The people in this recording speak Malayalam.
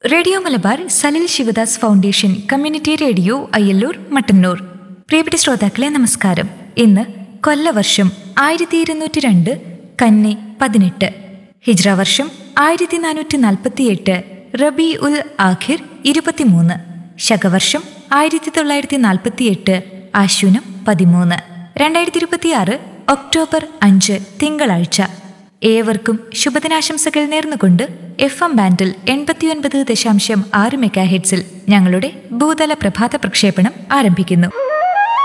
radio Malabar Salil Sivadas foundation community radio Ayyallur Mattannur പ്രിയപ്പെട്ട ശ്രോതാക്കളെ നമസ്കാരം ഇന്ന് കൊല്ലവർഷം ആയിരത്തി ഇരുന്നൂറ്റി രണ്ട് കന്നി പതിനെട്ട് ഹിജ്ര വർഷം ആയിരത്തി നാനൂറ്റി നാൽപ്പത്തിയെട്ട് റബി ഉൽ ആഖിർ ഇരുപത്തിമൂന്ന് ശകവർഷം ആയിരത്തി തൊള്ളായിരത്തി നാൽപ്പത്തിയെട്ട് ആശുനം പതിമൂന്ന് രണ്ടായിരത്തി ഇരുപത്തിയാറ് ഒക്ടോബർ അഞ്ച് തിങ്കളാഴ്ച ഏവർക്കും ശുഭദിനാശംസകൾ നേർന്നുകൊണ്ട് എഫ് എം ബാൻഡിൽ എൺപത്തിയൊൻപത് ദശാംശം ആറ് മെഗാ ഹെഡ്സിൽ ഞങ്ങളുടെ ഭൂതല പ്രഭാത പ്രക്ഷേപണം ആരംഭിക്കുന്നു